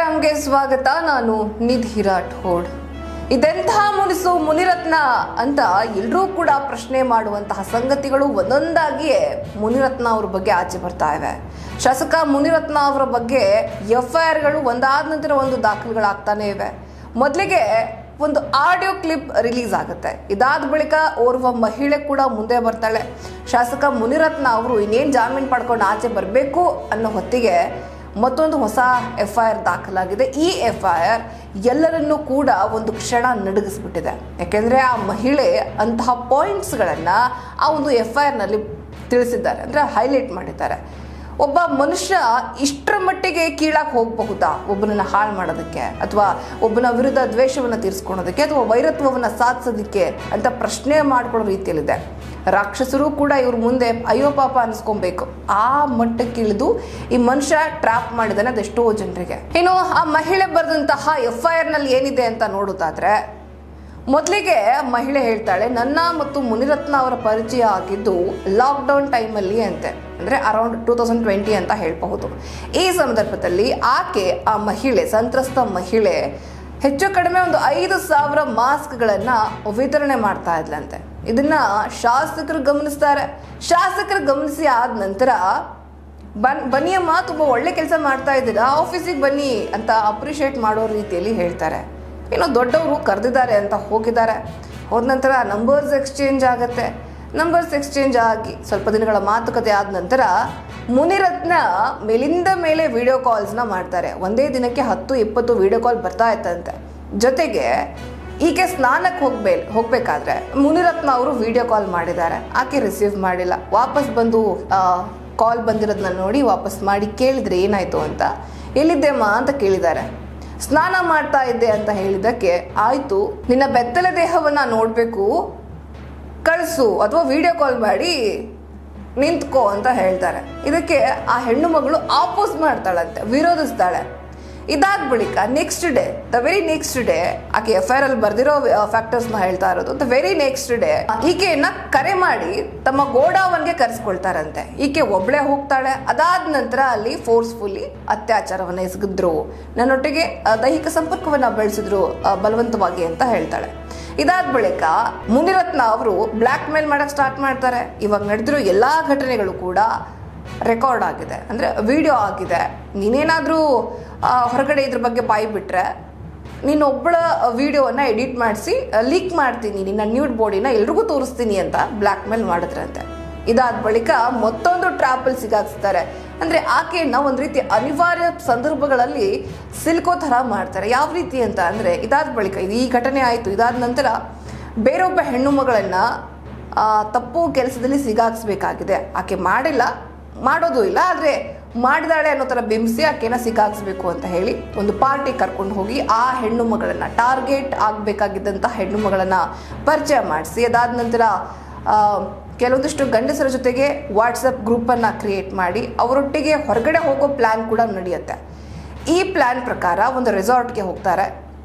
ರಾಮ್ಗೆ ಸ್ವಾಗತ ನಾನು ನಿಧಿ ರಾಠೋಡ್ ಇದೆಂತಹ ಮುನಿಸು ಮುನಿರತ್ನ ಅಂತ ಎಲ್ಲರೂ ಕೂಡ ಪ್ರಶ್ನೆ ಮಾಡುವಂತಹ ಸಂಗತಿಗಳು ಒಂದೊಂದಾಗಿಯೇ ಮುನಿರತ್ನ ಅವ್ರ ಬಗ್ಗೆ ಆಚೆ ಬರ್ತಾ ಇವೆ ಶಾಸಕ ಮುನಿರತ್ನ ಅವರ ಬಗ್ಗೆ ಎಫ್ ಐ ಆರ್ಗಳು ಒಂದಾದ ನಂತರ ಒಂದು ದಾಖಲೆಗಳಾಗ್ತಾನೆ ಇವೆ ಮೊದಲಿಗೆ ಒಂದು ಆಡಿಯೋ ಕ್ಲಿಪ್ ರಿಲೀಸ್ ಆಗುತ್ತೆ ಇದಾದ ಬಳಿಕ ಓರ್ವ ಮಹಿಳೆ ಕೂಡ ಮುಂದೆ ಬರ್ತಾಳೆ ಶಾಸಕ ಮುನಿರತ್ನ ಅವರು ಇನ್ನೇನು ಜಾಮೀನು ಪಡ್ಕೊಂಡು ಆಚೆ ಬರಬೇಕು ಅನ್ನೋ ಹೊತ್ತಿಗೆ ಮತ್ತೊಂದು ಹೊಸ ಎಫ್ ಐ ಆರ್ ದಾಖಲಾಗಿದೆ ಈ ಎಫ್ ಐ ಆರ್ ಎಲ್ಲರನ್ನೂ ಕೂಡ ಒಂದು ಕ್ಷಣ ನಡುಗಿಸ್ಬಿಟ್ಟಿದೆ ಯಾಕೆಂದರೆ ಆ ಮಹಿಳೆ ಅಂತಹ ಪಾಯಿಂಟ್ಸ್ಗಳನ್ನು ಆ ಒಂದು ಎಫ್ ಐ ಆರ್ನಲ್ಲಿ ತಿಳಿಸಿದ್ದಾರೆ ಅಂದರೆ ಹೈಲೈಟ್ ಮಾಡಿದ್ದಾರೆ ಒಬ್ಬ ಮನುಷ್ಯ ಇಷ್ಟರ ಮಟ್ಟಿಗೆ ಕೀಳಾಗಿ ಹೋಗಬಹುದಾ ಒಬ್ಬನನ್ನ ಹಾಳು ಮಾಡೋದಕ್ಕೆ ಅಥವಾ ಒಬ್ಬನ ವಿರುದ್ಧ ದ್ವೇಷವನ್ನು ತೀರಿಸ್ಕೊಳೋದಕ್ಕೆ ಅಥವಾ ವೈರತ್ವವನ್ನು ಸಾಧಿಸೋದಕ್ಕೆ ಅಂತ ಪ್ರಶ್ನೆ ಮಾಡ್ಕೊಳ್ಳೋ ರೀತಿಯಲ್ಲಿದೆ ರಾಕ್ಷಸರು ಕೂಡ ಇವ್ರ ಮುಂದೆ ಅಯ್ಯೋ ಪಾಪ ಅನ್ಸ್ಕೊಬೇಕು ಆ ಮಟ್ಟಕ್ಕೆ ಇಳಿದು ಈ ಮನುಷ್ಯ ಟ್ರ್ಯಾಪ್ ಮಾಡಿದಾನೆ ಅದೆಷ್ಟೋ ಜನರಿಗೆ ಇನ್ನು ಆ ಮಹಿಳೆ ಬರೆದಂತಹ ಎಫ್ ಐ ಆರ್ನಲ್ಲಿ ಏನಿದೆ ಅಂತ ನೋಡೋದಾದ್ರೆ ಮೊದಲಿಗೆ ಮಹಿಳೆ ಹೇಳ್ತಾಳೆ ನನ್ನ ಮತ್ತು ಮುನಿರತ್ನ ಅವರ ಪರಿಚಯ ಆಗಿದ್ದು ಲಾಕ್ಡೌನ್ ಟೈಮಲ್ಲಿ ಅಂತೆ ಅಂದರೆ ಅರೌಂಡ್ ಟೂ ತೌಸಂಡ್ ಟ್ವೆಂಟಿ ಅಂತ ಹೇಳಬಹುದು ಈ ಸಂದರ್ಭದಲ್ಲಿ ಆಕೆ ಆ ಮಹಿಳೆ ಸಂತ್ರಸ್ತ ಮಹಿಳೆ ಹೆಚ್ಚು ಕಡಿಮೆ ಒಂದು ಐದು ಸಾವಿರ ಮಾಸ್ಕ್ಗಳನ್ನು ವಿತರಣೆ ಮಾಡ್ತಾ ಇದ್ಲಂತೆ ಇದನ್ನ ಶಾಸಕರು ಗಮನಿಸ್ತಾರೆ ಶಾಸಕರು ಗಮನಿಸಿ ಆದ ನಂತರ ಬನ್ ಬನ್ನಿಯಮ್ಮ ತುಂಬ ಒಳ್ಳೆ ಕೆಲಸ ಮಾಡ್ತಾ ಇದ್ದೀರಾ ಆಫೀಸಿಗೆ ಬನ್ನಿ ಅಂತ ಅಪ್ರಿಷಿಯೇಟ್ ಮಾಡೋ ರೀತಿಯಲ್ಲಿ ಹೇಳ್ತಾರೆ ಇನ್ನು ದೊಡ್ಡವರು ಕರೆದಿದ್ದಾರೆ ಅಂತ ಹೋಗಿದ್ದಾರೆ ಹೋದ ನಂತರ ನಂಬರ್ಸ್ ಎಕ್ಸ್ಚೇಂಜ್ ಆಗುತ್ತೆ ನಂಬರ್ಸ್ ಎಕ್ಸ್ಚೇಂಜ್ ಆಗಿ ಸ್ವಲ್ಪ ದಿನಗಳ ಮಾತುಕತೆ ಆದ ನಂತರ ಮುನಿರತ್ನ ಮೇಲಿಂದ ಮೇಲೆ ವಿಡಿಯೋ ಕಾಲ್ಸ್ನ ಮಾಡ್ತಾರೆ ಒಂದೇ ದಿನಕ್ಕೆ ಹತ್ತು ಇಪ್ಪತ್ತು ವಿಡಿಯೋ ಕಾಲ್ ಬರ್ತಾ ಇತ್ತಂತೆ ಜೊತೆಗೆ ಈಕೆ ಸ್ನಾನಕ್ಕೆ ಹೋಗ್ಬೇ ಹೋಗ್ಬೇಕಾದ್ರೆ ಮುನಿರತ್ನ ಅವರು ವಿಡಿಯೋ ಕಾಲ್ ಮಾಡಿದ್ದಾರೆ ಆಕೆ ರಿಸೀವ್ ಮಾಡಿಲ್ಲ ವಾಪಸ್ ಬಂದು ಕಾಲ್ ಬಂದಿರೋದನ್ನ ನೋಡಿ ವಾಪಸ್ ಮಾಡಿ ಕೇಳಿದ್ರೆ ಏನಾಯ್ತು ಅಂತ ಎಲ್ಲಿದ್ದೆಮ್ಮ ಅಂತ ಕೇಳಿದ್ದಾರೆ ಸ್ನಾನ ಮಾಡ್ತಾ ಇದ್ದೆ ಅಂತ ಹೇಳಿದ್ದಕ್ಕೆ ಆಯ್ತು ನಿನ್ನ ಬೆತ್ತಲೆ ದೇಹವನ್ನ ನೋಡಬೇಕು ಕಳಿಸು ಅಥವಾ ವಿಡಿಯೋ ಕಾಲ್ ಮಾಡಿ ನಿಂತ್ಕೋ ಅಂತ ಹೇಳ್ತಾರೆ ಇದಕ್ಕೆ ಆ ಹೆಣ್ಣು ಮಗಳು ಆಪೋಸ್ ಮಾಡ್ತಾಳಂತೆ ವಿರೋಧಿಸ್ತಾಳೆ ಇದಾದ ಬಳಿಕ next day the very next day ಆಕೆ ಎಫ್ ಐ ಆರ್ ಅಲ್ಲಿ ಬರ್ದಿರೋ ಫ್ಯಾಕ್ಟರ್ಸ್ನ ಹೇಳ್ತಾ ಇರೋದು ದ ವೆರಿ ನೆಕ್ಸ್ಟ್ ಡೇ ಈಕೆಯನ್ನ ಕರೆ ಮಾಡಿ ತಮ್ಮ ಗೋಡಾವನ್ಗೆ ಕರೆಸ್ಕೊಳ್ತಾರಂತೆ ಈಕೆ ಒಬ್ಳೆ ಹೋಗ್ತಾಳೆ ಅದಾದ ನಂತರ ಅಲ್ಲಿ ಫೋರ್ಸ್ಫುಲ್ಲಿ ಅತ್ಯಾಚಾರವನ್ನ ಎಸಗಿದ್ರು ನನ್ನೊಟ್ಟಿಗೆ ಆ, ದೈಹಿಕ ಸಂಪರ್ಕವನ್ನ ಬೆಳೆಸಿದ್ರು ಆ, ಬಲವಂತವಾಗಿ ಅಂತ ಹೇಳ್ತಾಳೆ ಇದಾದ ಬಳಿಕ ಮುನಿರತ್ನ ಅವರು ಬ್ಲ್ಯಾಕ್ ಮೇಲ್ ಮಾಡಕ್ ಸ್ಟಾರ್ಟ್ ಮಾಡ್ತಾರೆ ಇವಾಗ ನಡೆದಿರೋ ಎಲ್ಲಾ ಘಟನೆಗಳು ಕೂಡ ರೆಕಾರ್ಡ್ ಆಗಿದೆ ಅಂದರೆ ವಿಡಿಯೋ ಆಗಿದೆ ನೀನೇನಾದರೂ ಹೊರಗಡೆ ಇದ್ರ ಬಗ್ಗೆ ಬಾಯಿ ಬಿಟ್ರೆ ನೀನೊಬ್ಬಳ ವಿಡಿಯೋವನ್ನು ಎಡಿಟ್ ಮಾಡಿಸಿ ಲೀಕ್ ಮಾಡ್ತೀನಿ ನಿನ್ನ ನ್ಯೂಡ್ ಬಾಡಿನ ಎಲ್ರಿಗೂ ತೋರಿಸ್ತೀನಿ ಅಂತ ಬ್ಲ್ಯಾಕ್ ಮೇಲ್ ಮಾಡಿದ್ರಂತೆ ಇದಾದ ಬಳಿಕ ಮತ್ತೊಂದು ಟ್ರಾಪಲ್ ಸಿಗಾಕ್ಸ್ತಾರೆ ಅಂದರೆ ಆಕೆಯನ್ನ ಒಂದು ರೀತಿ ಅನಿವಾರ್ಯ ಸಂದರ್ಭಗಳಲ್ಲಿ ಸಿಲ್ಕೋ ಥರ ಮಾಡ್ತಾರೆ ಯಾವ ರೀತಿ ಅಂತ ಅಂದರೆ ಇದಾದ ಬಳಿಕ ಇದು ಈ ಘಟನೆ ಆಯಿತು ಇದಾದ ನಂತರ ಬೇರೊಬ್ಬ ಹೆಣ್ಣು ಮಗಳನ್ನು ಆ, ತಪ್ಪು ಕೆಲಸದಲ್ಲಿ ಸಿಗಾಕ್ಸ್ಬೇಕಾಗಿದೆ ಆಕೆ ಮಾಡಿಲ್ಲ ಮಾಡೋದು ಇಲ್ಲ ಆದರೆ ಮಾಡಿದಾಳೆ ಅನ್ನೋ ಥರ ಬಿಂಬಿಸಿ ಆಕೆನ ಸಿಗಾಕ್ಸ್ಬೇಕು ಅಂತ ಹೇಳಿ ಒಂದು ಪಾರ್ಟಿ ಕರ್ಕೊಂಡು ಹೋಗಿ ಆ ಹೆಣ್ಣು ಮಗಳನ್ನ ಟಾರ್ಗೆಟ್ ಆಗಬೇಕಾಗಿದ್ದಂಥ ಹೆಣ್ಣು ಮಗಳನ್ನ ಪರಿಚಯ ಮಾಡಿಸಿ ಅದಾದ ನಂತರ ಆ, ಕೆಲವೊಂದಿಷ್ಟು ಗಂಡಸರ ಜೊತೆಗೆ ವಾಟ್ಸಪ್ ಗ್ರೂಪನ್ನು ಕ್ರಿಯೇಟ್ ಮಾಡಿ ಅವರೊಟ್ಟಿಗೆ ಹೊರಗಡೆ ಹೋಗೋ ಪ್ಲ್ಯಾನ್ ಕೂಡ ನಡೆಯುತ್ತೆ ಈ ಪ್ಲ್ಯಾನ್ ಪ್ರಕಾರ ಒಂದು ರೆಸಾರ್ಟ್ಗೆ ಹೋಗ್ತಾರೆ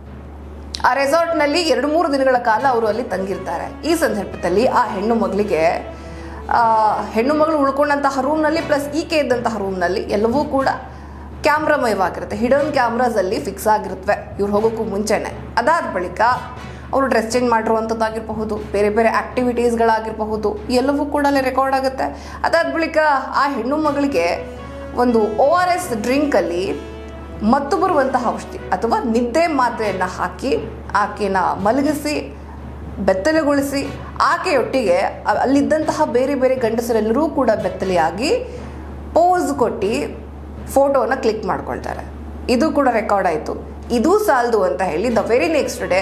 ಆ ರೆಸಾರ್ಟ್ನಲ್ಲಿ ಎರಡು ಮೂರು ದಿನಗಳ ಕಾಲ ಅವರು ಅಲ್ಲಿ ತಂಗಿರ್ತಾರೆ ಈ ಸಂದರ್ಭದಲ್ಲಿ ಆ ಹೆಣ್ಣು ಮಗಳಿಗೆ ಆ, ಹೆಣ್ಣು ಮಗಳು ಉಳ್ಕೊಂಡಂತಹ ರೂಮ್ನಲ್ಲಿ ಪ್ಲಸ್ ಈಕೆ ಇದ್ದಂತಹ ರೂಮ್ನಲ್ಲಿ ಎಲ್ಲವೂ ಕೂಡ ಕ್ಯಾಮ್ರಾಮಯವಾಗಿರುತ್ತೆ ಹಿಡನ್ ಕ್ಯಾಮ್ರಾಸಲ್ಲಿ ಫಿಕ್ಸ್ ಆಗಿರುತ್ತವೆ ಇವ್ರು ಹೋಗೋಕ್ಕೂ ಮುಂಚೆನೆ ಅದಾದ ಬಳಿಕ ಅವರು ಡ್ರೆಸ್ ಚೇಂಜ್ ಮಾಡಿರುವಂಥದ್ದಾಗಿರಬಹುದು ಬೇರೆ ಬೇರೆ ಆ್ಯಕ್ಟಿವಿಟೀಸ್ಗಳಾಗಿರಬಹುದು ಎಲ್ಲವೂ ಕೂಡ ಅಲ್ಲಿ ರೆಕಾರ್ಡ್ ಆಗುತ್ತೆ ಅದಾದ ಬಳಿಕ ಆ ಹೆಣ್ಣು ಮಗಳಿಗೆ ಒಂದು ಓ ಆರ್ ಎಸ್ ಡ್ರಿಂಕಲ್ಲಿ ಮತ್ತು ಬರುವಂತಹ ಔಷಧಿ ಅಥವಾ ನಿದ್ದೆ ಮಾತ್ರೆಯನ್ನು ಹಾಕಿ ಆಕೆನ ಮಲಗಿಸಿ ಬೆತ್ತಲೆಗೊಳಿಸಿ ಆಕೆಯೊಟ್ಟಿಗೆ ಅ- ಅಲ್ಲಿದ್ದಂತಹ ಬೇರೆ ಬೇರೆ ಗಂಡಸರೆಲ್ಲರೂ ಕೂಡ ಬೆತ್ತಲೆಯಾಗಿ ಪೋಸ್ ಕೊಟ್ಟು ಫೋಟೋನ ಕ್ಲಿಕ್ ಮಾಡ್ಕೊಳ್ತಾರೆ ಇದು ಕೂಡ ರೆಕಾರ್ಡ್ ಆಯಿತು ಇದು ಸಾಲದು ಅಂತ ಹೇಳಿ ದ ವೆರಿ ನೆಕ್ಸ್ಟ್ ಡೇ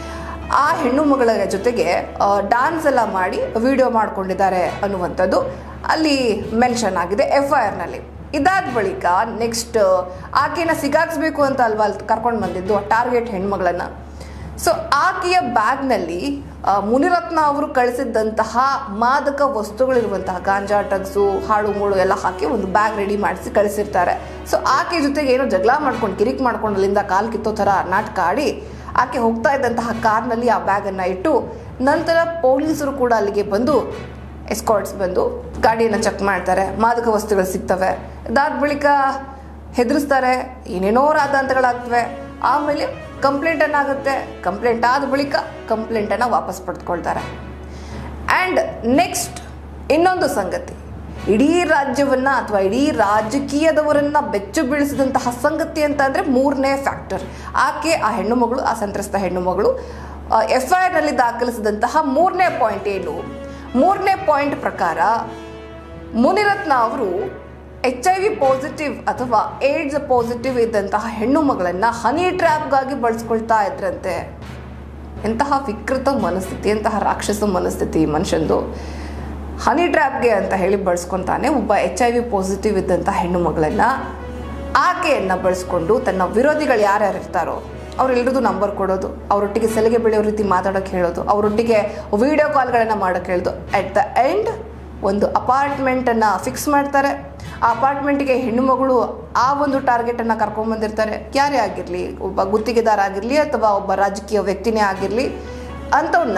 ಆ ಹೆಣ್ಣು ಮಗಳ ಜೊತೆಗೆ ಡಾನ್ಸ್ ಎಲ್ಲ ಮಾಡಿ ವಿಡಿಯೋ ಮಾಡ್ಕೊಂಡಿದ್ದಾರೆ ಅನ್ನುವಂಥದ್ದು ಅಲ್ಲಿ ಮೆನ್ಷನ್ ಆಗಿದೆ ಎಫ್ ಐ ಆರ್ನಲ್ಲಿ ಇದಾದ ಬಳಿಕ ನೆಕ್ಸ್ಟ್ ಆಕೆನ ಸಿಗಾಕ್ಸ್ಬೇಕು ಅಂತ ಅಲ್ವಾ ಅಲ್ಲಿ ಕರ್ಕೊಂಡು ಬಂದಿದ್ದು ಟಾರ್ಗೆಟ್ ಹೆಣ್ಮಗಳನ್ನ ಸೊ ಆಕೆಯ ಬ್ಯಾಗ್ನಲ್ಲಿ ಆ, ಮುನಿರತ್ನ ಅವರು ಕಳಿಸಿದ್ದಂತಹ ಮಾದಕ ವಸ್ತುಗಳಿರುವಂತಹ ಗಾಂಜಾ ಡ್ರಗ್ಸು ಹಾಳು ಮೂಳು ಎಲ್ಲ ಹಾಕಿ ಒಂದು ಬ್ಯಾಗ್ ರೆಡಿ ಮಾಡಿಸಿ ಕಳಿಸಿರ್ತಾರೆ ಸೊ ಆಕೆ ಜೊತೆಗೆ ಏನೋ ಜಗಳ ಮಾಡ್ಕೊಂಡು ಕಿರಿಕ್ ಮಾಡ್ಕೊಂಡು ಅಲ್ಲಿಂದ ಕಾಲು ಕಿತ್ತೋ ಥರ ನಾಟಕ ಆಡಿ ಆಕೆ ಹೋಗ್ತಾ ಇದ್ದಂತಹ ಕಾರ್ನಲ್ಲಿ ಆ ಬ್ಯಾಗನ್ನು ಇಟ್ಟು ನಂತರ ಪೊಲೀಸರು ಕೂಡ ಅಲ್ಲಿಗೆ ಬಂದು ಎಸ್ಕಾಟ್ಸ್ ಬಂದು ಗಾಡಿಯನ್ನು ಚೆಕ್ ಮಾಡ್ತಾರೆ ಮಾದಕ ವಸ್ತುಗಳು ಸಿಗ್ತವೆ ಅದಾದ ಬಳಿಕ ಹೆದರಿಸ್ತಾರೆ ಏನೇನೋ ರಾದಾಂತಗಳಾಗ್ತವೆ ಆಮೇಲೆ ಕಂಪ್ಲೇಂಟ್ ಏನಾಗುತ್ತೆ ಕಂಪ್ಲೇಂಟ್ ಆದ ಬಳಿಕ ಕಂಪ್ಲೇಂಟನ್ನು ವಾಪಸ್ ಪಡೆದುಕೊಳ್ತಾರೆ ಆ್ಯಂಡ್ ನೆಕ್ಸ್ಟ್ ಇನ್ನೊಂದು ಸಂಗತಿ ಇಡೀ ರಾಜ್ಯವನ್ನ ಅಥವಾ ಇಡೀ ರಾಜಕೀಯದವರನ್ನ ಬೆಚ್ಚು ಬೀಳಿಸಿದಂತಹ ಸಂಗತಿ ಅಂತ ಅಂದರೆ ಮೂರನೇ ಫ್ಯಾಕ್ಟರ್ ಆಕೆ ಆ ಹೆಣ್ಣು ಮಗಳು ಆ ಸಂತ್ರಸ್ತ ಹೆಣ್ಣು ಮಗಳು ಎಫ್ ಐ ಆರ್ನಲ್ಲಿ ದಾಖಲಿಸಿದಂತಹ ಮೂರನೇ ಪಾಯಿಂಟ್ ಏನು ಮೂರನೇ ಪಾಯಿಂಟ್ ಪ್ರಕಾರ ಮುನಿರತ್ನ ಅವರು ಎಚ್ ಐ ವಿ ಪಾಸಿಟಿವ್ ಅಥವಾ ಏಡ್ಸ್ ಪಾಸಿಟಿವ್ ಇದ್ದಂತಹ ಹೆಣ್ಣು ಮಗಳನ್ನು ಹನಿ ಟ್ರ್ಯಾಪ್ಗಾಗಿ ಬಳಸ್ಕೊಳ್ತಾ ಇದ್ರಂತೆ ಎಂತಹ ವಿಕೃತ ಮನಸ್ಥಿತಿ ಎಂತಹ ರಾಕ್ಷಸ ಮನಸ್ಥಿತಿ ಈ ಮನುಷ್ಯಂದು ಹನಿ ಟ್ರ್ಯಾಪ್ಗೆ ಅಂತ ಹೇಳಿ ಬಳಸ್ಕೊತಾನೆ ಒಬ್ಬ ಎಚ್ ಐ ವಿ ಪಾಸಿಟಿವ್ ಇದ್ದಂಥ ಹೆಣ್ಣು ಮಗಳನ್ನು ಆಕೆಯನ್ನು ಬಳಸ್ಕೊಂಡು ತನ್ನ ವಿರೋಧಿಗಳು ಯಾರ್ಯಾರು ಇರ್ತಾರೋ ಅವರೆಲ್ಲರದು ನಂಬರ್ ಕೊಡೋದು ಅವರೊಟ್ಟಿಗೆ ಸಲಿಗೆ ಬೆಳೆಯೋ ರೀತಿ ಮಾತಾಡೋಕೆ ಹೇಳೋದು ಅವರೊಟ್ಟಿಗೆ ವಿಡಿಯೋ ಕಾಲ್ಗಳನ್ನು ಮಾಡೋಕೆ ಹೇಳೋದು ಅಟ್ ದ ಎಂಡ್ ಒಂದು ಅಪಾರ್ಟ್ಮೆಂಟನ್ನು ಫಿಕ್ಸ್ ಮಾಡ್ತಾರೆ ಆ ಅಪಾರ್ಟ್ಮೆಂಟಿಗೆ ಹೆಣ್ಣು ಮಗಳು ಆ ಒಂದು ಟಾರ್ಗೆಟನ್ನು ಕರ್ಕೊಂಬಂದಿರ್ತಾರೆ ಯಾರೇ ಆಗಿರಲಿ ಒಬ್ಬ ಗುತ್ತಿಗೆದಾರ ಆಗಿರಲಿ ಅಥವಾ ಒಬ್ಬ ರಾಜಕೀಯ ವ್ಯಕ್ತಿನೇ ಆಗಿರಲಿ ಅಂಥವನ್ನ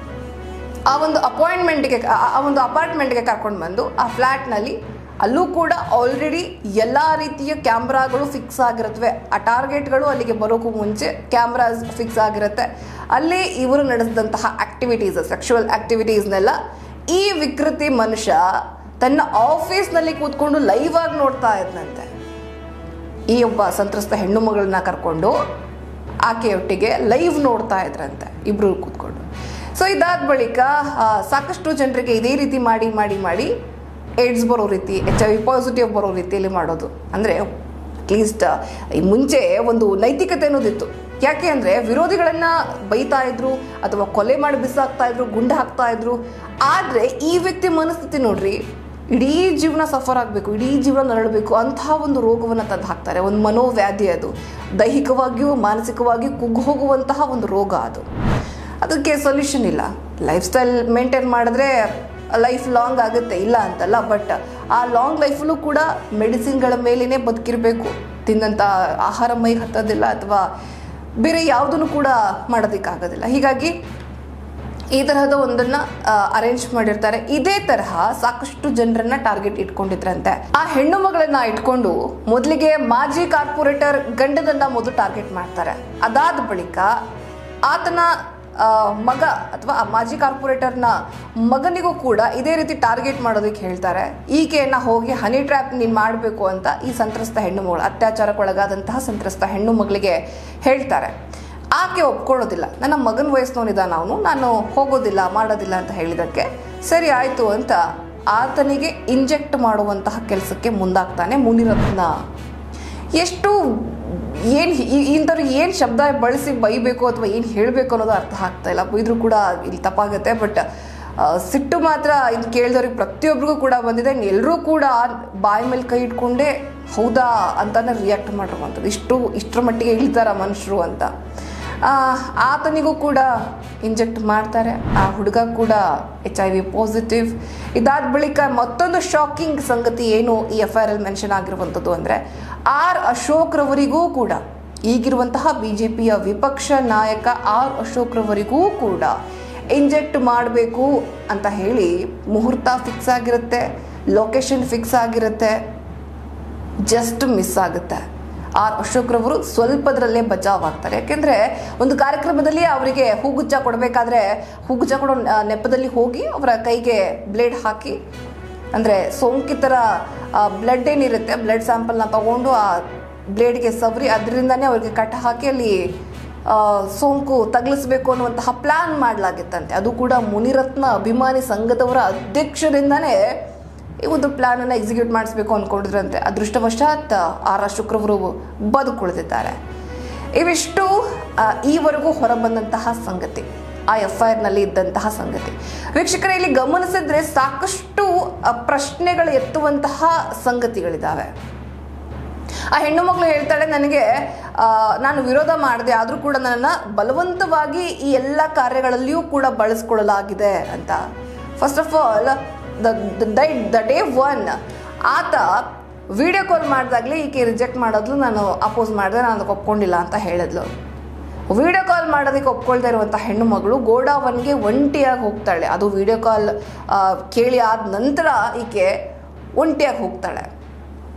ಆ ಒಂದು ಅಪಾಯಿಂಟ್ಮೆಂಟ್ಗೆ ಆ ಒಂದು ಅಪಾರ್ಟ್ಮೆಂಟ್ಗೆ ಕರ್ಕೊಂಡು ಬಂದು ಆ ಫ್ಲ್ಯಾಟ್ನಲ್ಲಿ ಅಲ್ಲೂ ಕೂಡ ಆಲ್ರೆಡಿ ಎಲ್ಲ ರೀತಿಯ ಕ್ಯಾಮ್ರಾಗಳು ಫಿಕ್ಸ್ ಆಗಿರುತ್ತವೆ ಆ ಟಾರ್ಗೆಟ್ಗಳು ಅಲ್ಲಿಗೆ ಬರೋಕ್ಕೂ ಮುಂಚೆ ಕ್ಯಾಮ್ರಾಸ್ ಫಿಕ್ಸ್ ಆಗಿರುತ್ತೆ ಅಲ್ಲಿ ಇವರು ನಡೆಸಿದಂತಹ ಆಕ್ಟಿವಿಟೀಸ್ ಸೆಕ್ಷುವಲ್ ಆಕ್ಟಿವಿಟೀಸ್ನೆಲ್ಲ ಈ ವಿಕೃತಿ ಮನುಷ್ಯ ತನ್ನ ಆಫೀಸ್ನಲ್ಲಿ ಕೂತ್ಕೊಂಡು ಲೈವ್ ಆಗಿ ನೋಡ್ತಾ ಇದ್ನಂತೆ ಈ ಒಬ್ಬ ಸಂತ್ರಸ್ತ ಹೆಣ್ಣು ಮಗಳನ್ನ ಕರ್ಕೊಂಡು ಆಕೆಯೊಟ್ಟಿಗೆ ಲೈವ್ ನೋಡ್ತಾ ಇದ್ರಂತೆ ಇಬ್ರು ಕೂತ್ಕೊಂಡು ಸೊ ಇದಾದ ಬಳಿಕ ಆ, ಸಾಕಷ್ಟು ಜನರಿಗೆ ಇದೇ ರೀತಿ ಮಾಡಿ ಮಾಡಿ ಮಾಡಿ ಏಡ್ಸ್ ಬರೋ ರೀತಿ ಎಚ್ ಐ ವಿ ಪಾಸಿಟಿವ್ ಬರೋ ರೀತಿಯಲ್ಲಿ ಮಾಡೋದು ಅಂದರೆ ಅಟ್ಲೀಸ್ಟ್ ಈ ಮುಂಚೆ ಒಂದು ನೈತಿಕತೆ ಅನ್ನೋದಿತ್ತು ಯಾಕೆ ಅಂದರೆ ವಿರೋಧಿಗಳನ್ನು ಬೈತಾ ಇದ್ರು ಅಥವಾ ಕೊಲೆ ಮಾಡಿ ಬಿಸಾಕ್ತಾ ಇದ್ರು ಗುಂಡು ಹಾಕ್ತಾ ಇದ್ರು ಆದರೆ ಈ ವ್ಯಕ್ತಿ ಮನಸ್ಥಿತಿ ನೋಡ್ರಿ ಇಡೀ ಜೀವನ ಸಫರ್ ಆಗಬೇಕು ಇಡೀ ಜೀವನ ನರಳಬೇಕು ಅಂತಹ ಒಂದು ರೋಗವನ್ನು ತಂದು ಹಾಕ್ತಾರೆ ಒಂದು ಮನೋವ್ಯಾಧಿ ಅದು ದೈಹಿಕವಾಗಿಯೂ ಮಾನಸಿಕವಾಗಿಯೂ ಕುಗ್ಗು ಹೋಗುವಂತಹ ಒಂದು ರೋಗ ಅದು ಅದಕ್ಕೆ ಸೊಲ್ಯೂಷನ್ ಇಲ್ಲ ಲೈಫ್ ಸ್ಟೈಲ್ ಮೇಂಟೈನ್ ಮಾಡಿದ್ರೆ ಲೈಫ್ ಲಾಂಗ್ ಆಗುತ್ತೆ ಇಲ್ಲ ಅಂತಲ್ಲ ಬಟ್ ಆ ಲಾಂಗ್ ಲೈಫಲ್ಲೂ ಕೂಡ ಮೆಡಿಸಿನ್ಗಳ ಮೇಲೇ ಬದುಕಿರಬೇಕು ತಿಂದಂಥ ಆಹಾರ ಮೈಗೆ ಹತ್ತೋದಿಲ್ಲ ಅಥವಾ ಬೇರೆ ಯಾವುದನ್ನು ಕೂಡ ಮಾಡೋದಕ್ಕಾಗೋದಿಲ್ಲ ಹೀಗಾಗಿ ಈ ತರಹದ ಒಂದನ್ನ ಅರೇಂಜ್ ಮಾಡಿರ್ತಾರೆ ಇದೇ ತರಹ ಸಾಕಷ್ಟು ಜನರನ್ನ ಟಾರ್ಗೆಟ್ ಇಟ್ಕೊಂಡಿದ್ರಂತೆ ಆ ಹೆಣ್ಣು ಮಗಳನ್ನ ಇಟ್ಕೊಂಡು ಮೊದಲಿಗೆ ಮಾಜಿ ಕಾರ್ಪೊರೇಟರ್ ಗಂಡನನ್ನ ಮೊದಲು ಟಾರ್ಗೆಟ್ ಮಾಡ್ತಾರೆ ಅದಾದ ಬಳಿಕ ಆತನ ಆ, ಮಗ ಅಥವಾ ಆ ಮಾಜಿ ಕಾರ್ಪೊರೇಟರ್ನ ಮಗನಿಗೂ ಕೂಡ ಇದೇ ರೀತಿ ಟಾರ್ಗೆಟ್ ಮಾಡೋದಕ್ಕೆ ಹೇಳ್ತಾರೆ ಈಕೆಯನ್ನ ಹೋಗಿ ಹನಿ ಟ್ರ್ಯಾಪ್ ನೀನು ಮಾಡಬೇಕು ಅಂತ ಈ ಸಂತ್ರಸ್ತ ಹೆಣ್ಣು ಮಗಳು ಅತ್ಯಾಚಾರಕ್ಕೊಳಗಾದಂತಹ ಸಂತ್ರಸ್ತ ಹೆಣ್ಣು ಮಗಳಿಗೆ ಹೇಳ್ತಾರೆ ಆಕೆ ಒಪ್ಕೊಳ್ಳೋದಿಲ್ಲ ನನ್ನ ಮಗನ ವಯಸ್ಸಿನವನಿದ್ದಾನ ಅವನು ನಾನು ಹೋಗೋದಿಲ್ಲ ಮಾಡೋದಿಲ್ಲ ಅಂತ ಹೇಳಿದ್ದಕ್ಕೆ ಸರಿ ಆಯಿತು ಅಂತ ಆತನಿಗೆ ಇಂಜೆಕ್ಟ್ ಮಾಡುವಂತಹ ಕೆಲಸಕ್ಕೆ ಮುಂದಾಗ್ತಾನೆ ಮುನಿರತ್ನ ಎಷ್ಟು ಏನು ಇಂಥವ್ರಿಗೆ ಏನು ಶಬ್ದ ಬಳಸಿ ಬೈಬೇಕು ಅಥವಾ ಏನು ಹೇಳಬೇಕು ಅನ್ನೋದು ಅರ್ಥ ಆಗ್ತಾ ಇಲ್ಲ ಬೈದರೂ ಕೂಡ ಇಲ್ಲಿ ತಪ್ಪಾಗುತ್ತೆ ಬಟ್ ಸಿಟ್ಟು ಮಾತ್ರ ಇದು ಕೇಳಿದವ್ರಿಗೆ ಪ್ರತಿಯೊಬ್ಬರಿಗೂ ಕೂಡ ಬಂದಿದೆ ಎಲ್ಲರೂ ಕೂಡ ಬಾಯಿ ಮೇಲೆ ಕೈ ಇಟ್ಕೊಂಡೇ ಹೌದಾ ಅಂತಾನೆ ರಿಯಾಕ್ಟ್ ಮಾಡಿರುವಂಥದ್ದು ಇಷ್ಟು ಇಷ್ಟರ ಮಟ್ಟಿಗೆ ಇಳಿತಾರ ಮನುಷ್ಯರು ಅಂತ ಆ, ಆತನಿಗೂ ಕೂಡ ಇಂಜೆಕ್ಟ್ ಮಾಡ್ತಾರೆ ಆ ಹುಡುಗ ಕೂಡ ಎಚ್ ಐ ವಿ ಪಾಸಿಟಿವ್ ಇದಾದ ಬಳಿಕ ಮತ್ತೊಂದು ಶಾಕಿಂಗ್ ಸಂಗತಿ ಏನು ಈ ಎಫ್ ಐ ಆರ್ ಎಲ್ ಮೆನ್ಷನ್ ಆಗಿರುವಂಥದ್ದು ಅಂದರೆ ಆರ್ ಅಶೋಕ್ರವರಿಗೂ ಕೂಡ ಈಗಿರುವಂತಹ ಬಿ ಜೆ ಪಿಯ ವಿಪಕ್ಷ ನಾಯಕ ಆರ್ ಅಶೋಕ್ರವರಿಗೂ ಕೂಡ ಇಂಜೆಕ್ಟ್ ಮಾಡಬೇಕು ಅಂತ ಹೇಳಿ ಮುಹೂರ್ತ ಫಿಕ್ಸ್ ಆಗಿರುತ್ತೆ ಲೊಕೇಶನ್ ಫಿಕ್ಸ್ ಆಗಿರುತ್ತೆ ಜಸ್ಟ್ ಮಿಸ್ ಆಗುತ್ತೆ ಆರ್ ಅಶೋಕ್ರವರು ಸ್ವಲ್ಪದರಲ್ಲೇ ಬಚಾವ್ ಆಗ್ತಾರೆ ಯಾಕೆಂದರೆ ಒಂದು ಕಾರ್ಯಕ್ರಮದಲ್ಲಿ ಅವರಿಗೆ ಹೂಗುಚ್ಚ ಕೊಡಬೇಕಾದ್ರೆ ಹೂಗುಚ್ಚ ಕೊಡೋ ನ- ನೆಪದಲ್ಲಿ ಹೋಗಿ ಅವರ ಕೈಗೆ ಬ್ಲೇಡ್ ಹಾಕಿ ಅಂದರೆ ಸೋಂಕಿತರ ಬ್ಲಡ್ ಏನಿರುತ್ತೆ ಬ್ಲಡ್ ಸ್ಯಾಂಪಲ್ನ ತಗೊಂಡು ಆ ಬ್ಲೇಡ್ಗೆ ಸವರಿ ಅದರಿಂದನೇ ಅವ್ರಿಗೆ ಕಟ್ ಹಾಕಿ ಅಲ್ಲಿ ಆ, ಸೋಂಕು ತಗಲಿಸ್ಬೇಕು ಅನ್ನುವಂತಹ ಪ್ಲಾನ್ ಮಾಡಲಾಗಿತ್ತಂತೆ ಅದು ಕೂಡ ಮುನಿರತ್ನ ಅಭಿಮಾನಿ ಸಂಘದವರ ಅಧ್ಯಕ್ಷರಿಂದನೇ ಈ ಒಂದು ಪ್ಲಾನನ್ನು ಎಕ್ಸಿಕ್ಯೂಟ್ ಮಾಡಿಸ್ಬೇಕು ಅಂದ್ಕೊಂಡಿದ್ರಂತೆ ಅದೃಷ್ಟವಶಾತ್ ಆರ್ ಶುಕ್ರವರು ಬದುಕುಳಿದಿದ್ದಾರೆ ಇವಿಷ್ಟು ಆ, ಈವರೆಗೂ ಹೊರಬಂದಂತಹ ಸಂಗತಿ ಆ ಎಫ್ ಐ ಆರ್ನಲ್ಲಿ ಇದ್ದಂತಹ ಸಂಗತಿ ವೀಕ್ಷಕರೇ ಇಲ್ಲಿ ಗಮನಿಸಿದ್ರೆ ಸಾಕಷ್ಟು ಆ, ಪ್ರಶ್ನೆಗಳು ಎತ್ತುವಂತಹ ಸಂಗತಿಗಳಿದ್ದಾವೆ ಆ ಹೆಣ್ಣು ಮಗಳು ಹೇಳ್ತಾಳೆ ನನಗೆ ಆ, ನಾನು ವಿರೋಧ ಮಾಡಿದೆ ಆದರೂ ಕೂಡ ನನ್ನನ್ನು ಬಲವಂತವಾಗಿ ಈ ಎಲ್ಲ ಕಾರ್ಯಗಳಲ್ಲಿಯೂ ಕೂಡ ಬಳಸ್ಕೊಳ್ಳಲಾಗಿದೆ ಅಂತ first of all the the day one ಆತ ವಿಡಿಯೋ ಕಾಲ್ ಮಾಡಿದಾಗಲೇ ಈಕೆ ರಿಜೆಕ್ಟ್ ಮಾಡೋದ್ಲು ನಾನು ಅಪೋಸ್ ಮಾಡಿದೆ ನಾನು ಅದಕ್ಕೆ ಒಪ್ಕೊಂಡಿಲ್ಲ ಅಂತ ಹೇಳಿದ್ಲು ವಿಡಿಯೋ ಕಾಲ್ ಮಾಡೋದಕ್ಕೆ ಒಪ್ಕೊಳ್ತಾ ಇರುವಂಥ ಹೆಣ್ಣು ಮಗಳು ಗೋಡಾವನ್ಗೆ ಒಂಟಿಯಾಗಿ ಹೋಗ್ತಾಳೆ ಅದು ವಿಡಿಯೋ ಕಾಲ್ ಕೇಳಿ ಆದ ನಂತರ ಈಕೆ ಒಂಟಿಯಾಗಿ ಹೋಗ್ತಾಳೆ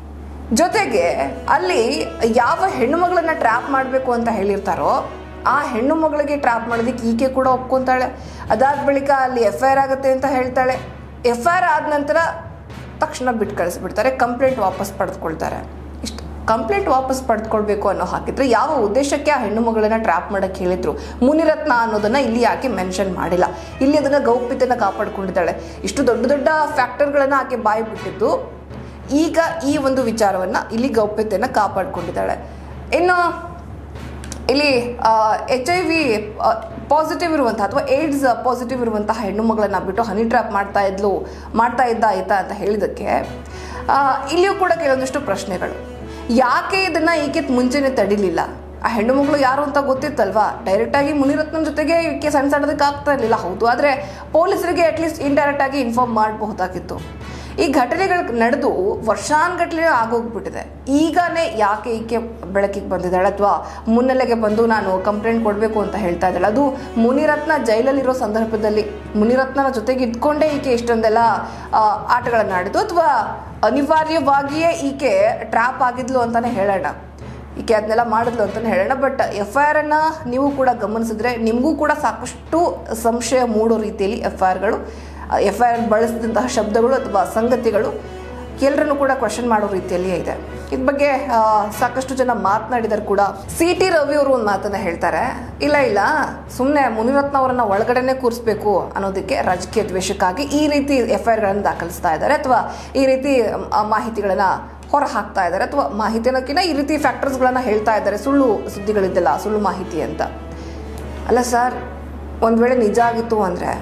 ಜೊತೆಗೆ ಅಲ್ಲಿ ಯಾವ ಹೆಣ್ಣು ಮಗಳನ್ನ ಟ್ರ್ಯಾಪ್ ಮಾಡಬೇಕು ಅಂತ ಹೇಳಿರ್ತಾರೋ ಆ ಹೆಣ್ಣು ಮಗಳಿಗೆ ಟ್ರ್ಯಾಪ್ ಮಾಡೋದಕ್ಕೆ ಈಕೆ ಕೂಡ ಒಪ್ಕೊಂತಾಳೆ ಅದಾದ ಬಳಿಕ ಅಲ್ಲಿ ಎಫ್ ಐ ಆರ್ ಆಗುತ್ತೆ ಅಂತ ಹೇಳ್ತಾಳೆ ಎಫ್ ಐ ಆರ್ ಆದ ನಂತರ ತಕ್ಷಣ ಬಿಟ್ಟು ಕಳಿಸ್ಬಿಡ್ತಾರೆ ಕಂಪ್ಲೇಂಟ್ ವಾಪಸ್ ಪಡೆದುಕೊಳ್ತಾರೆ ಇಷ್ಟು ಕಂಪ್ಲೇಂಟ್ ವಾಪಸ್ ಪಡೆದುಕೊಳ್ಬೇಕು ಅನ್ನೋ ಹಾಕಿದ್ರೆ ಯಾವ ಉದ್ದೇಶಕ್ಕೆ ಆ ಹೆಣ್ಣು ಮಗಳನ್ನ ಟ್ರ್ಯಾಪ್ ಮಾಡಕ್ಕೆ ಹೇಳಿದ್ರು ಮುನಿರತ್ನ ಅನ್ನೋದನ್ನ ಇಲ್ಲಿ ಯಾಕೆ ಮೆನ್ಷನ್ ಮಾಡಿಲ್ಲ ಇಲ್ಲಿ ಅದನ್ನ ಗೌಪ್ಯತೆನ ಕಾಪಾಡ್ಕೊಂಡಿದ್ದಾಳೆ ಇಷ್ಟು ದೊಡ್ಡ ದೊಡ್ಡ ಫ್ಯಾಕ್ಟರ್ಗಳನ್ನ ಆಕೆ ಬಾಯಿ ಬಿಟ್ಟಿದ್ದು ಈಗ ಈ ಒಂದು ವಿಚಾರವನ್ನ ಇಲ್ಲಿ ಗೌಪ್ಯತೆಯನ್ನ ಕಾಪಾಡ್ಕೊಂಡಿದ್ದಾಳೆ ಇನ್ನು ಇಲ್ಲಿ ಎಚ್ ಐ ವಿ ಪಾಸಿಟಿವ್ ಇರುವಂತಹ ಅಥವಾ ಏಡ್ಸ್ ಪಾಸಿಟಿವ್ ಇರುವಂತಹ ಹೆಣ್ಣು ಮಗಳನ್ನ ಬಿಟ್ಟು ಹನಿ ಟ್ರ್ಯಾಪ್ ಮಾಡ್ತಾ ಇದ್ಲು ಮಾಡ್ತಾ ಇದ್ದ ಆಯ್ತಾ ಅಂತ ಹೇಳಿದಕ್ಕೆ ಆ, ಇಲ್ಲಿಯೂ ಕೂಡ ಕೆಲವೊಂದಿಷ್ಟು ಪ್ರಶ್ನೆಗಳು ಯಾಕೆ ಇದನ್ನ ಈಕೆ ಮುಂಚೆನೆ ತಡಿಲಿಲ್ಲ ಆ ಹೆಣ್ಣು ಮಗಳು ಯಾರು ಅಂತ ಗೊತ್ತಿತ್ತಲ್ವಾ ಡೈರೆಕ್ಟಾಗಿ ಮುನಿರತ್ನಂ ಜೊತೆಗೆ ಈಕೆ ಸಣ್ಣ ಸಣ್ಣದಕ್ಕೆ ಆಗ್ತಾ ಇರಲಿಲ್ಲ ಹೌದು ಆದರೆ ಪೊಲೀಸರಿಗೆ ಅಟ್ಲೀಸ್ಟ್ ಇಂಡೈರೆಕ್ಟ್ ಆಗಿ ಇನ್ಫಾರ್ಮ್ ಮಾಡಬಹುದಾಗಿತ್ತು ಈ ಘಟನೆಗಳು ನಡೆದು ವರ್ಷಾನ್ಗಟ್ಲೆ ಆಗೋಗ್ಬಿಟ್ಟಿದೆ ಈಗನೇ ಯಾಕೆ ಈಕೆ ಬೆಳಕಿಗೆ ಬಂದಿದ್ದಾಳೆ ಅಥವಾ ಮುನ್ನೆಲೆಗೆ ಬಂದು ನಾನು ಕಂಪ್ಲೇಂಟ್ ಕೊಡಬೇಕು ಅಂತ ಹೇಳ್ತಾ ಇದ್ದಾಳೆ ಅದು ಮುನಿರತ್ನ ಜೈಲಲ್ಲಿರೋ ಸಂದರ್ಭದಲ್ಲಿ ಮುನಿರತ್ನನ ಜೊತೆಗೆ ಇದ್ಕೊಂಡೇ ಈಕೆ ಇಷ್ಟೊಂದೆಲ್ಲ ಆ, ಆಟಗಳನ್ನ ಆಡಿದ್ದು ಅಥವಾ ಅನಿವಾರ್ಯವಾಗಿಯೇ ಈಕೆ ಟ್ರ್ಯಾಪ್ ಆಗಿದ್ಲು ಅಂತಾನೆ ಹೇಳೋಣ ಈಕೆ ಅದನ್ನೆಲ್ಲ ಮಾಡಿದ್ಲು ಅಂತಲೇ ಹೇಳೋಣ ಬಟ್ ಎಫ್ ಐ ಆರನ್ನು ನೀವು ಕೂಡ ಗಮನಿಸಿದ್ರೆ ನಿಮಗೂ ಕೂಡ ಸಾಕಷ್ಟು ಸಂಶಯ ಮೂಡೋ ರೀತಿಯಲ್ಲಿ ಎಫ್ ಐ ಆರ್ಗಳು ಎಫ್ ಐ ಆರ್ ಬಳಸಿದಂತಹ ಶಬ್ದಗಳು ಅಥವಾ ಸಂಗತಿಗಳು ಎಲ್ಲರನ್ನು ಕೂಡ ಕ್ವಶನ್ ಮಾಡೋ ರೀತಿಯಲ್ಲಿಯೇ ಇದೆ ಇದ್ರ ಬಗ್ಗೆ ಆ, ಸಾಕಷ್ಟು ಜನ ಮಾತನಾಡಿದರು ಕೂಡ ಸಿ ಟಿ ರವಿ ಅವರು ಒಂದು ಮಾತನ್ನ ಹೇಳ್ತಾರೆ ಇಲ್ಲ ಇಲ್ಲ ಸುಮ್ಮನೆ ಮುನಿರತ್ನ ಅವರನ್ನ ಒಳಗಡೆನೆ ಕೂರಿಸ್ಬೇಕು ಅನ್ನೋದಕ್ಕೆ ರಾಜಕೀಯ ದ್ವೇಷಕ್ಕಾಗಿ ಈ ರೀತಿ ಎಫ್ ಐ ಆರ್ಗಳನ್ನು ದಾಖಲಿಸ್ತಾ ಇದ್ದಾರೆ ಅಥವಾ ಈ ರೀತಿ ಆ, ಮಾಹಿತಿಗಳನ್ನ ಹೊರ ಹಾಕ್ತಾ ಇದ್ದಾರೆ ಅಥವಾ ಮಾಹಿತಿ ಅನ್ನೋಕ್ಕಿಂತ ಈ ರೀತಿ ಫ್ಯಾಕ್ಟರ್ಸ್ಗಳನ್ನ ಹೇಳ್ತಾ ಇದ್ದಾರೆ ಸುಳ್ಳು ಸುದ್ದಿಗಳಿದ್ದಲ್ಲ ಸುಳ್ಳು ಮಾಹಿತಿ ಅಂತ ಅಲ್ಲ ಸರ್ ಒಂದು ವೇಳೆ ನಿಜ ಆಗಿತ್ತು ಅಂದರೆ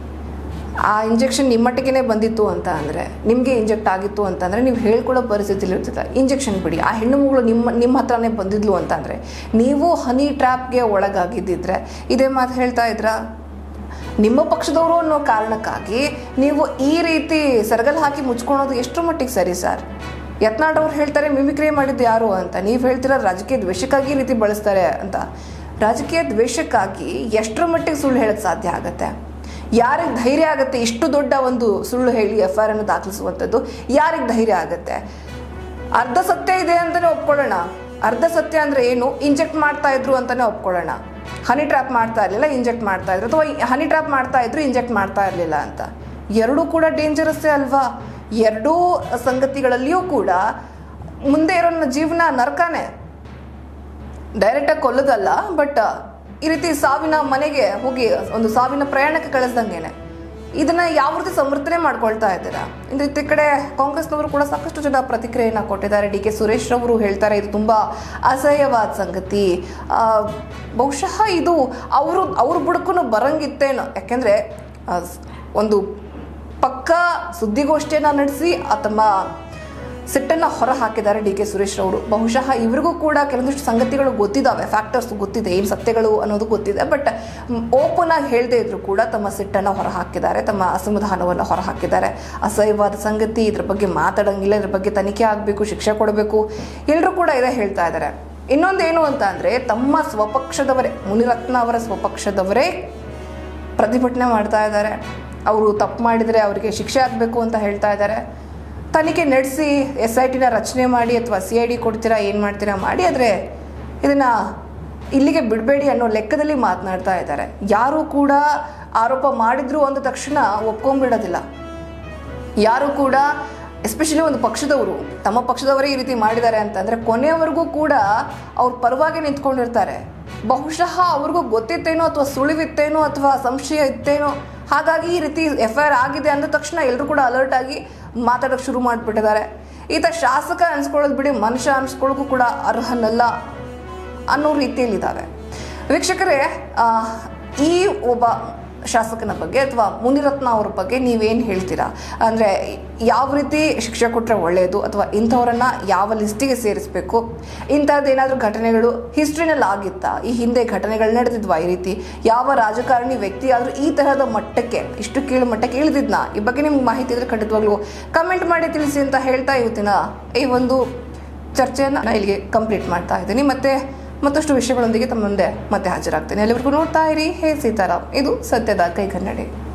ಆ ಇಂಜೆಕ್ಷನ್ ನಿಮ್ಮಟ್ಟಿಗೆ ಬಂದಿತ್ತು ಅಂತ ಅಂದರೆ ನಿಮಗೆ ಇಂಜೆಕ್ಟ್ ಆಗಿತ್ತು ಅಂತಂದರೆ ನೀವು ಹೇಳ್ಕೊಳ್ಳೋ ಪರಿಸ್ಥಿತಿಲಿ ಇರ್ತಿಲ್ಲ ಇಂಜೆಕ್ಷನ್ ಬಿಡಿ ಆ ಹೆಣ್ಣು ಮಗಳು ನಿಮ್ಮ ನಿಮ್ಮ ಹತ್ರನೇ ಬಂದಿದ್ಲು ಅಂತಂದರೆ ನೀವು ಹನಿ ಟ್ರ್ಯಾಪ್ಗೆ ಒಳಗಾಗಿದ್ದಿದ್ರೆ ಇದೇ ಮಾತು ಹೇಳ್ತಾ ಇದ್ರಾ ನಿಮ್ಮ ಪಕ್ಷದವರು ಅನ್ನೋ ಕಾರಣಕ್ಕಾಗಿ ನೀವು ಈ ರೀತಿ ಸರಗಲ್ ಹಾಕಿ ಮುಚ್ಕೊಳೋದು ಎಷ್ಟು ಮಟ್ಟಿಗೆ ಸರಿ ಸರ್ ಯತ್ನಾಳ್ ಅವ್ರು ಹೇಳ್ತಾರೆ ಮಿಮಿಕ್ರಿ ಮಾಡಿದ್ದು ಯಾರು ಅಂತ ನೀವು ಹೇಳ್ತೀರ ರಾಜಕೀಯ ದ್ವೇಷಕ್ಕಾಗಿ ಈ ರೀತಿ ಬಳಸ್ತಾರೆ ಅಂತ ರಾಜಕೀಯ ದ್ವೇಷಕ್ಕಾಗಿ ಎಷ್ಟರ ಮಟ್ಟಿಗೆ ಸುಳ್ಳು ಹೇಳಕ್ಕೆ ಸಾಧ್ಯ ಆಗುತ್ತೆ ಯಾರಿಗೆ ಧೈರ್ಯ ಆಗುತ್ತೆ ಇಷ್ಟು ದೊಡ್ಡ ಒಂದು ಸುಳ್ಳು ಹೇಳಿ ಎಫ್ ಐ ಆರ್ ಅನ್ನು ದಾಖಲಿಸುವಂಥದ್ದು ಯಾರಿಗೆ ಧೈರ್ಯ ಆಗುತ್ತೆ ಅರ್ಧ ಸತ್ಯ ಇದೆ ಅಂತಾನೆ ಒಪ್ಕೊಳ್ಳೋಣ ಅರ್ಧ ಸತ್ಯ ಅಂದ್ರೆ ಏನು ಇಂಜೆಕ್ಟ್ ಮಾಡ್ತಾ ಇದ್ರು ಅಂತಾನೆ ಒಪ್ಕೊಳ್ಳೋಣ ಹನಿ ಟ್ರ್ಯಾಪ್ ಮಾಡ್ತಾ ಇರಲಿಲ್ಲ ಇಂಜೆಕ್ಟ್ ಮಾಡ್ತಾ ಇದ್ರು ಅಥವಾ ಹನಿ ಟ್ರ್ಯಾಪ್ ಮಾಡ್ತಾ ಇದ್ರು ಇಂಜೆಕ್ಟ್ ಮಾಡ್ತಾ ಇರಲಿಲ್ಲ ಅಂತ ಎರಡೂ ಕೂಡ ಡೇಂಜರಸ್ಸೇ ಅಲ್ವಾ ಎರಡೂ ಸಂಗತಿಗಳಲ್ಲಿಯೂ ಕೂಡ ಮುಂದೆ ಇರೋ ನನ್ನ ಜೀವನ ನರಕನೇ ಡೈರೆಕ್ಟಾಗಿ ಕೊಲ್ಲೋದಲ್ಲ ಬಟ್ ಈ ರೀತಿ ಸಾವಿನ ಮನೆಗೆ ಹೋಗಿ ಒಂದು ಸಾವಿನ ಪ್ರಯಾಣಕ್ಕೆ ಕಳಿಸ್ದಂಗೆನೆ ಇದನ್ನ ಯಾವ ರೀತಿ ಸಮರ್ಥನೆ ಮಾಡ್ಕೊಳ್ತಾ ಇದ್ದೀರಾ ಇನ್ನು ಈ ಕಡೆ ಕಾಂಗ್ರೆಸ್ನವರು ಕೂಡ ಸಾಕಷ್ಟು ಜನ ಪ್ರತಿಕ್ರಿಯೆಯನ್ನು ಕೊಟ್ಟಿದ್ದಾರೆ ಡಿ ಕೆ ಸುರೇಶ್ ಅವರು ಹೇಳ್ತಾರೆ ಇದು ತುಂಬಾ ಅಸಹ್ಯವಾದ ಸಂಗತಿ ಆ, ಬಹುಶಃ ಇದು ಅವರು ಅವ್ರ ಬುಡಕ್ಕೂ ಬರಂಗಿತ್ತೇನೋ ಯಾಕೆಂದ್ರೆ ಆ, ಸ್- ಒಂದು ಪಕ್ಕ ಸುದ್ದಿಗೋಷ್ಠಿಯನ್ನ ನಡೆಸಿ ತಮ್ಮ ಸಿಟ್ಟನ್ನು ಹೊರ ಹಾಕಿದ್ದಾರೆ ಡಿ ಕೆ ಸುರೇಶ್ ಅವರು ಬಹುಶಃ ಇವರಿಗೂ ಕೂಡ ಕೆಲವೊಂದಿಷ್ಟು ಸಂಗತಿಗಳು ಗೊತ್ತಿದ್ದಾವೆ ಫ್ಯಾಕ್ಟರ್ಸ್ ಗೊತ್ತಿದೆ ಏನು ಸತ್ಯಗಳು ಅನ್ನೋದು ಗೊತ್ತಿದೆ ಬಟ್ ಓಪನ್ ಆಗಿ ಹೇಳದೇ ಇದ್ರು ಕೂಡ ತಮ್ಮ ಸಿಟ್ಟನ್ನು ಹೊರ ಹಾಕಿದ್ದಾರೆ ತಮ್ಮ ಅಸಮಾಧಾನವನ್ನು ಹೊರ ಹಾಕಿದ್ದಾರೆ ಅಸಹ್ಯವಾದ ಸಂಗತಿ ಇದ್ರ ಬಗ್ಗೆ ಮಾತಾಡಂಗಿಲ್ಲ ಇದ್ರ ಬಗ್ಗೆ ತನಿಖೆ ಆಗಬೇಕು ಶಿಕ್ಷೆ ಕೊಡಬೇಕು ಎಲ್ಲರೂ ಕೂಡ ಇದೇ ಹೇಳ್ತಾ ಇದ್ದಾರೆ ಇನ್ನೊಂದೇನು ಅಂತ ಅಂದರೆ ತಮ್ಮ ಸ್ವಪಕ್ಷದವರೇ ಮುನಿರತ್ನ ಅವರ ಸ್ವಪಕ್ಷದವರೇ ಪ್ರತಿಭಟನೆ ಮಾಡ್ತಾ ಇದ್ದಾರೆ ಅವರು ತಪ್ಪು ಮಾಡಿದರೆ ಅವರಿಗೆ ಶಿಕ್ಷೆ ಆಗಬೇಕು ಅಂತ ಹೇಳ್ತಾ ಇದ್ದಾರೆ ತನಿಖೆ ನಡೆಸಿ ಎಸ್ ಐ ಟಿನ ರಚನೆ ಮಾಡಿ ಅಥವಾ ಸಿ ಐ ಡಿ ಕೊಡ್ತೀರಾ ಏನು ಮಾಡ್ತೀರಾ ಮಾಡಿ ಆದರೆ ಇದನ್ನು ಇಲ್ಲಿಗೆ ಬಿಡಬೇಡಿ ಅನ್ನೋ ಲೆಕ್ಕದಲ್ಲಿ ಮಾತನಾಡ್ತಾ ಇದ್ದಾರೆ ಯಾರೂ ಕೂಡ ಆರೋಪ ಮಾಡಿದ್ರು ಅಂದ ತಕ್ಷಣ ಒಪ್ಕೊಂಡ್ಬಿಡೋದಿಲ್ಲ ಯಾರು ಕೂಡ ಎಸ್ಪೆಷಲಿ ಒಂದು ಪಕ್ಷದವರು ತಮ್ಮ ಪಕ್ಷದವರೇ ಈ ರೀತಿ ಮಾಡಿದ್ದಾರೆ ಅಂತಂದರೆ ಕೊನೆಯವರೆಗೂ ಕೂಡ ಅವ್ರ ಪರವಾಗಿ ನಿಂತ್ಕೊಂಡಿರ್ತಾರೆ ಬಹುಶಃ ಅವ್ರಿಗೂ ಗೊತ್ತಿತ್ತೇನೋ ಅಥವಾ ಸುಳಿವಿತ್ತೇನೋ ಅಥವಾ ಸಂಶಯ ಇತ್ತೇನೋ ಹಾಗಾಗಿ ಈ ರೀತಿ ಎಫ್ ಐ ಆರ್ ಆಗಿದೆ ಅಂದ ತಕ್ಷಣ ಎಲ್ಲರೂ ಕೂಡ ಅಲರ್ಟ್ ಆಗಿ ಮಾತಾಡೋಕೆ ಶುರು ಮಾಡಿಬಿಟ್ಟಿದ್ದಾರೆ ಈತ ಶಾಸಕ ಅನ್ಸ್ಕೊಳ್ಳೋದು ಬಿಡಿ ಮನುಷ್ಯ ಅನ್ಸ್ಕೊಳ್ಳೋಕ್ಕೂ ಕೂಡ ಅರ್ಹನಲ್ಲ ಅನ್ನೋ ರೀತಿಯಲ್ಲಿದ್ದಾವೆ ವೀಕ್ಷಕರೇ ಆ, ಈ ಒಬ್ಬ ಶಾಸಕನ ಬಗ್ಗೆ ಅಥವಾ ಮುನಿರತ್ನ ಅವ್ರ ಬಗ್ಗೆ ನೀವೇನು ಹೇಳ್ತೀರಾ ಅಂದರೆ ಯಾವ ರೀತಿ ಶಿಕ್ಷೆ ಕೊಟ್ಟರೆ ಒಳ್ಳೆಯದು ಅಥವಾ ಇಂಥವ್ರನ್ನ ಯಾವ ಲಿಸ್ಟಿಗೆ ಸೇರಿಸಬೇಕು ಇಂಥದ್ದೇನಾದರೂ ಘಟನೆಗಳು ಹಿಸ್ಟ್ರಿನಲ್ಲಿ ಆಗಿತ್ತಾ ಈ ಹಿಂದೆ ಘಟನೆಗಳು ನಡೆದಿದ್ವಾ ಈ ರೀತಿ ಯಾವ ರಾಜಕಾರಣಿ ವ್ಯಕ್ತಿ ಆದರೂ ಈ ತರಹದ ಮಟ್ಟಕ್ಕೆ ಇಷ್ಟು ಕೀಳು ಮಟ್ಟಕ್ಕೆ ಇಳಿದಿದ್ನಾ ಈ ಬಗ್ಗೆ ನಿಮ್ಗೆ ಮಾಹಿತಿ ಇದ್ರೆ ಖಂಡಿತವಾಗ್ಲೂ ಕಮೆಂಟ್ ಮಾಡಿ ತಿಳಿಸಿ ಅಂತ ಹೇಳ್ತಾ ಇವತ್ತಿನ ಈ ಒಂದು ಚರ್ಚೆಯನ್ನು ನಾನು ಇಲ್ಲಿಗೆ ಕಂಪ್ಲೀಟ್ ಮಾಡ್ತಾ ಇದ್ದೀನಿ ಮತ್ತೆ ಮತ್ತಷ್ಟು ವಿಷಯಗಳೊಂದಿಗೆ ತಮ್ಮ ಮುಂದೆ ಮತ್ತೆ ಹಾಜರಾಗ್ತೇನೆ ಎಲ್ಲರಿಗೂ ನೋಡ್ತಾ ಇರಿ ಹೇ ಸೀತಾರಾಮ್ ಇದು ಸತ್ಯದ ಕೈಗನ್ನಡಿ